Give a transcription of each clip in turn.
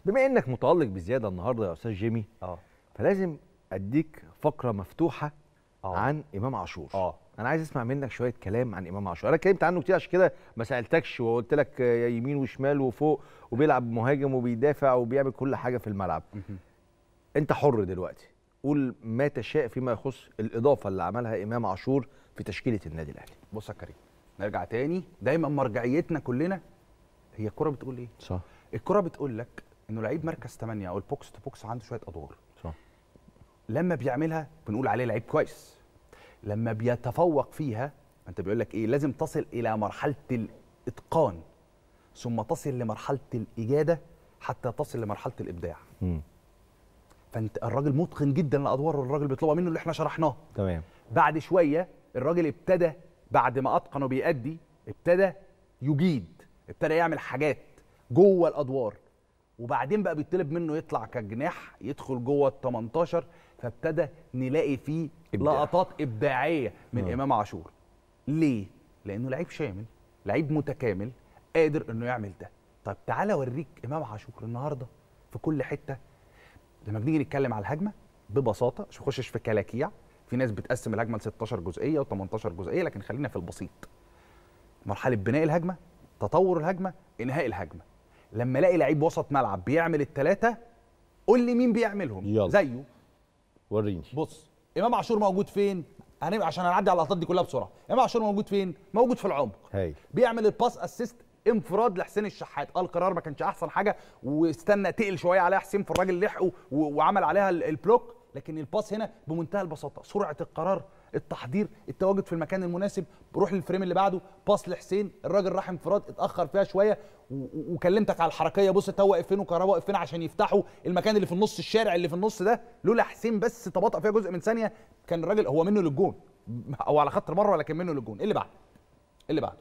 بما انك متالق بزياده النهارده يا استاذ جيمي اه فلازم اديك فقره مفتوحه آه. عن امام عاشور اه انا عايز اسمع منك شويه كلام عن امام عاشور انا اتكلمت عنه كتير عشان كده ما سالتكش وقلت لك آه، يمين وشمال وفوق وبيلعب مهاجم وبيدافع وبيعمل كل حاجه في الملعب انت حر دلوقتي قول ما تشاء فيما يخص الاضافه اللي عملها امام عاشور في تشكيله النادي الاهلي بص يا كريم نرجع تاني دايما مرجعيتنا كلنا هي الكرة بتقول ايه؟ صح الكرة بتقول لك انه لعيب مركز 8 او البوكس تو بوكس عنده شويه ادوار صح لما بيعملها بنقول عليه لعيب كويس لما بيتفوق فيها انت بيقول لك ايه لازم تصل الى مرحله الاتقان ثم تصل لمرحله الاجاده حتى تصل لمرحله الابداع مم. فانت الراجل متقن جدا لادوار الراجل بيطلبها منه اللي احنا شرحناه تمام بعد شويه الراجل ابتدى بعد ما اتقن وبيأدي ابتدى يجيد ابتدى يعمل حاجات جوه الادوار وبعدين بقى بيطلب منه يطلع كجناح يدخل جوه ال 18 فابتدى نلاقي فيه إبداع. لقطات ابداعيه من آه. امام عاشور ليه لانه لعيب شامل لعيب متكامل قادر انه يعمل ده طيب تعالى اوريك امام عاشور النهارده في كل حته لما بنيجي نتكلم على الهجمه ببساطه مش نخشش في كلاكيع في ناس بتقسم الهجمه ل 16 جزئيه و18 جزئيه لكن خلينا في البسيط مرحله بناء الهجمه تطور الهجمه انهاء الهجمه لما الاقي لعيب وسط ملعب بيعمل الثلاثه قول لي مين بيعملهم يلا. زيه وريني بص امام عاشور موجود فين هنبقى عشان هنعدي على اللقطات دي كلها بسرعه امام عاشور موجود فين موجود في العمق هايل بيعمل الباس اسيست انفراد لحسين الشحات اه القرار ما كانش احسن حاجه واستنى تقل شويه عليها حسين في الراجل لحقه و- وعمل عليها ال- البلوك لكن الباس هنا بمنتهى البساطه سرعه القرار التحضير التواجد في المكان المناسب بروح للفريم اللي بعده باس لحسين الراجل راح انفراد اتاخر فيها شويه و- و- وكلمتك على الحركيه بص تو واقف فين وكهربا واقف فين عشان يفتحوا المكان اللي في النص الشارع اللي في النص ده لولا حسين بس تباطأ فيها جزء من ثانيه كان الراجل هو منه للجون او على خط المره لكن منه للجون إيه اللي بعده اللي بعده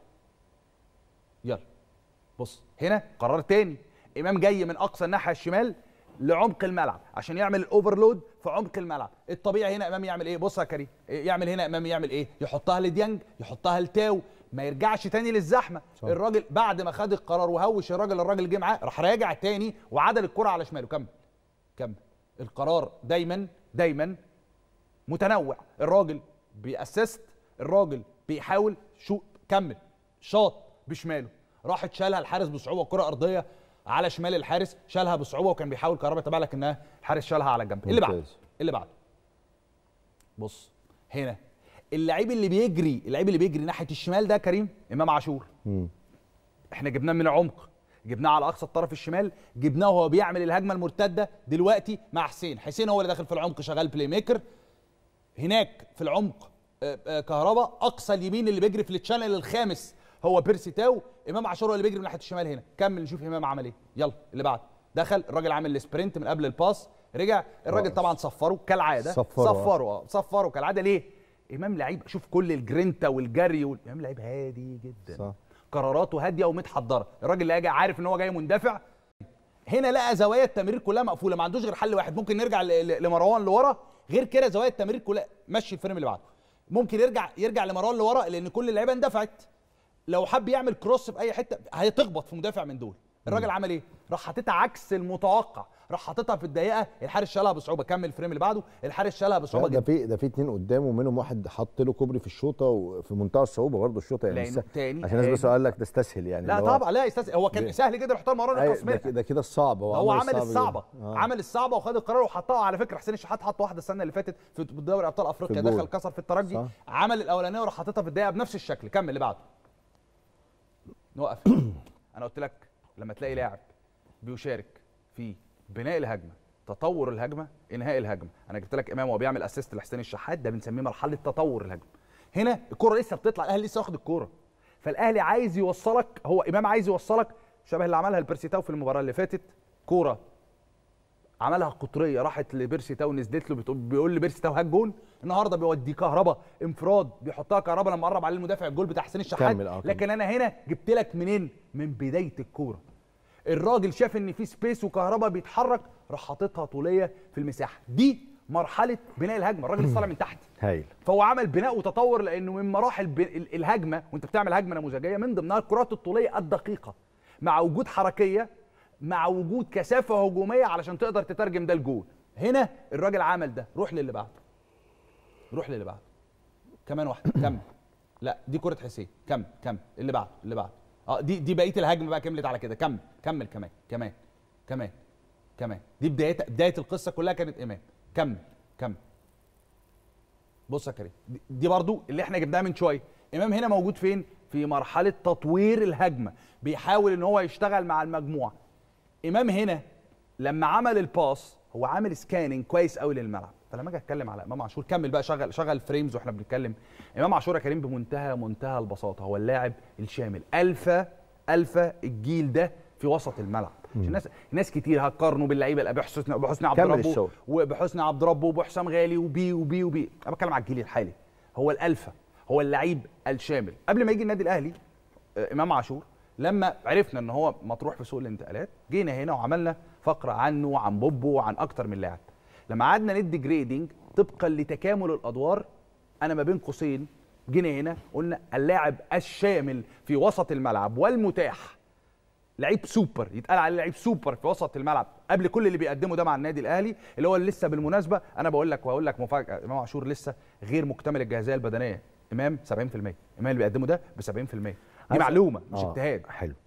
يلا بص هنا قرار تاني امام جاي من اقصى الناحيه الشمال لعمق الملعب عشان يعمل الاوفرلود في عمق الملعب الطبيعي هنا امام يعمل ايه بص يا كريم إيه يعمل هنا امام يعمل ايه يحطها لديانج يحطها لتاو ما يرجعش تاني للزحمه صح. الراجل بعد ما خد القرار وهوش الراجل الراجل اللي جه معاه راح راجع تاني وعدل الكره على شماله كمل كمل القرار دايما دايما متنوع الراجل بيأسست الراجل بيحاول شو كمل شاط بشماله راحت شالها الحارس بصعوبه كره ارضيه على شمال الحارس شالها بصعوبه وكان بيحاول كهربا تبع لك انها الحارس شالها على الجنب اللي بعده ممتاز. اللي بعده بص هنا اللعيب اللي بيجري اللعيب اللي بيجري ناحيه الشمال ده كريم امام عاشور مم. احنا جبناه من العمق جبناه على اقصى الطرف الشمال جبناه وهو بيعمل الهجمه المرتده دلوقتي مع حسين حسين هو اللي داخل في العمق شغال بلاي ميكر هناك في العمق آه، آه، كهربا اقصى اليمين اللي بيجري في التشانل الخامس هو بيرسي تاو امام عاشور هو اللي بيجري من ناحيه الشمال هنا كمل نشوف امام عمل ايه يلا اللي بعده دخل الراجل عامل السبرنت من قبل الباس رجع الراجل رائع. طبعا صفره كالعاده صفره. صفره اه صفره كالعاده ليه امام لعيب شوف كل الجرينتا والجري وال- امام لعيب هادي جدا صح. قراراته هاديه ومتحضره الراجل اللي جاي عارف ان هو جاي مندفع هنا لقى زوايا التمرير كلها مقفوله ما عندوش غير حل واحد ممكن نرجع ل- ل- لمروان لورا غير كده زوايا التمرير كلها مشي الفريم اللي بعده ممكن يرجع يرجع لمروان لورا لان كل اللعيبه اندفعت لو حب يعمل كروس في اي حته هتخبط في مدافع من دول الراجل عمل ايه راح حاططها عكس المتوقع راح حاططها في الضيقه الحارس شالها بصعوبه كمل الفريم اللي بعده الحارس شالها بصعوبه لا، ده جدا في ده في اتنين قدامه ومنهم واحد حط له كوبري في الشوطه وفي منتهى الصعوبه برضه الشوطه يعني لأنه س- تاني عشان الناس بس هادي. قال لك ده استسهل يعني لا اللي هو- طبعا لا يستسهل هو كان بي- سهل جدا يحطها لمروان أيوة، التصميم ده, ده كده الصعب هو, هو عمل الصعب الصعبه جدا. آه. عمل الصعبه وخد القرار وحطها على فكره حسين الشحات حط واحده السنه اللي فاتت في دوري ابطال افريقيا الجول. دخل كسر في الترجي صح. عمل الاولانيه وراح حاططها في الدقيقه بنفس الشكل كمل اللي بعده نوقف انا قلت لك لما تلاقي لاعب بيشارك في بناء الهجمه تطور الهجمه انهاء الهجمه انا جبت لك امام وهو بيعمل اسيست لحسين الشحات ده بنسميه مرحله تطور الهجمه هنا الكره لسه بتطلع الاهلي لسه واخد الكوره فالاهلي عايز يوصلك هو امام عايز يوصلك شبه اللي عملها البيرسي تاو في المباراه اللي فاتت كوره عملها قطريه راحت لبيرسي تاو نزلت له بتقول بيقول لبيرسي تاو هات جون النهارده بيودي كهربا انفراد بيحطها كهربا لما قرب عليه المدافع الجول بتاع حسين الشحات كمل، آه، كمل. لكن انا هنا جبت لك منين من بدايه الكوره الراجل شاف ان في سبيس وكهربا بيتحرك راح حاططها طوليه في المساحه دي مرحله بناء الهجمه الراجل لسه طالع من تحت هايل فهو عمل بناء وتطور لانه من مراحل ب- ال- الهجمه وانت بتعمل هجمه نموذجيه من ضمنها الكرات الطوليه الدقيقه مع وجود حركيه مع وجود كثافه هجوميه علشان تقدر تترجم ده لجول هنا الراجل عمل ده روح للي بعده روح للي بعده كمان واحده كمل لا دي كره حسين كمل كمل اللي بعده اللي بعده اه دي دي بقيه الهجمه بقى كملت على كده كمل كمل كمان كمان كمان كمان دي بدايه بدايه القصه كلها كانت امام كمل كمل بص يا كريم دي- دي برضو اللي احنا جبناها من شويه امام هنا موجود فين في مرحله تطوير الهجمه بيحاول ان هو يشتغل مع المجموعه امام هنا لما عمل الباس هو عامل سكاننج كويس قوي للملعب فلما اجي اتكلم على امام عاشور كمل بقى شغل شغل فريمز واحنا بنتكلم امام عاشور يا كريم بمنتهى منتهى البساطه هو اللاعب الشامل الفا الفا الجيل ده في وسط الملعب عشان الناس ناس كتير هتقارنه باللعيبه اللي بحسني بحسني عبد كمل ربه الشغل. وبحسني عبد ربه وبحسام غالي وبي وبي وبي انا بتكلم على الجيل الحالي هو الالفا هو اللعيب الشامل قبل ما يجي النادي الاهلي آه، امام عاشور لما عرفنا ان هو مطروح في سوق الانتقالات جينا هنا وعملنا فقره عنه وعن بوبو وعن اكتر من لاعب لما قعدنا ندي جريدنج طبقا لتكامل الادوار انا ما بين قوسين جينا هنا قلنا اللاعب الشامل في وسط الملعب والمتاح لعيب سوبر يتقال عليه لعيب سوبر في وسط الملعب قبل كل اللي بيقدمه ده مع النادي الاهلي اللي هو اللي لسه بالمناسبه انا بقول لك وهقول لك مفاجاه امام عاشور لسه غير مكتمل الجاهزيه البدنيه امام 70% امام اللي بيقدمه ده ب 70% دي عايز- معلومه مش آه، اجتهاد حلو